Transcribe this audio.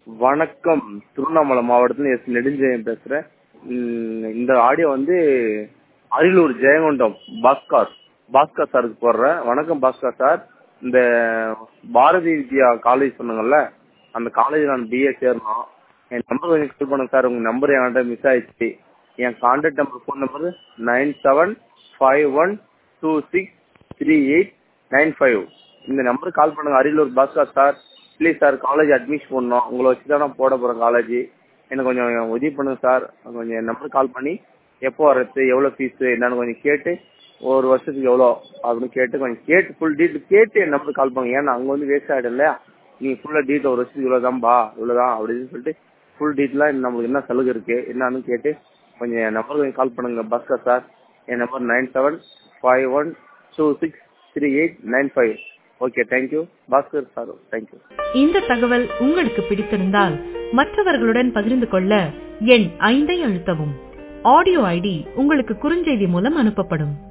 வணக்கம் திருவண்ணாமலை மாவட்டத்துல எஸ் நெடுஞ்செழியன் பேசுறேன் உம் இந்த ஆடியோ வந்து அரியலூர் ஜெயங்கொண்டம் பாஸ்கர் பாஸ்கர் சாருக்கு போடுறேன் வணக்கம் பாஸ்கர் சார் இந்த பாரதி வித்யா காலேஜ் சொன்னாங்கல்ல அந்த காலேஜ் நான் பிஏ சேரணும் என் நம்பர் கொஞ்சம் கால் பண்ணுங்க சார் உங்க நம்பர் என்கிட்ட மிஸ் ஆயிடுச்சு என் contact number phone number nine seven five one two six three eight nine five இந்த நம்பருக்கு கால் பண்ணுங்க Ariyalur Bhaskar sir please sir college admission பண்ணணும் உங்களை வச்சு தான் நான் போட போகிறேன் காலேஜ் எனக்கு கொஞ்சம் உதவி பண்ணுங்க சார் கொஞ்சம் என் நம்பருக்கு கால் பண்ணி எப்போ வர்றது எவ்வளோ ஃபீஸு என்னன்னு கொஞ்சம் கேட்டு ஒரு வருஷத்துக்கு எவ்வளோ அப்படின்னு கேட்டு கொஞ்சம் கேட்டு ஃபுல் டீட்டெயில் கேட்டு என் நம்பருக்கு கால் பண்ணுங்க ஏன்னா அங்கே வந்து வேஸ்ட் ஆகிடும் இல்லையா நீங்கள் ஃபுல்லாக டீட்டெயில் ஒரு வருஷத்துக்கு இவ்வளோ தான்பா இவ்வளோ தான் அப்படின்னு சொல்லிட்டு ஃபுல் டீட்டெயிலாக நம்மளுக்கு என்ன சலுகை இருக்குது என்னன்னு கேட்டு கொஞ்சம் என் நம்பருக்கு கொஞ்சம் கால் பண்ணுங்க பாஸ்கர் சார் என் number nine seven five one two six three eight nine five okay thank you Bhaskar sir thank you இந்த தகவல் உங்களுக்கு பிடித்திருந்தால் மற்றவர்களுடன் பகிர்ந்து கொள்ள எண் ஐந்தை அழுத்தவும் ஆடியோ ஐடி உங்களுக்கு குறுஞ்செய்தி மூலம் அனுப்பப்படும்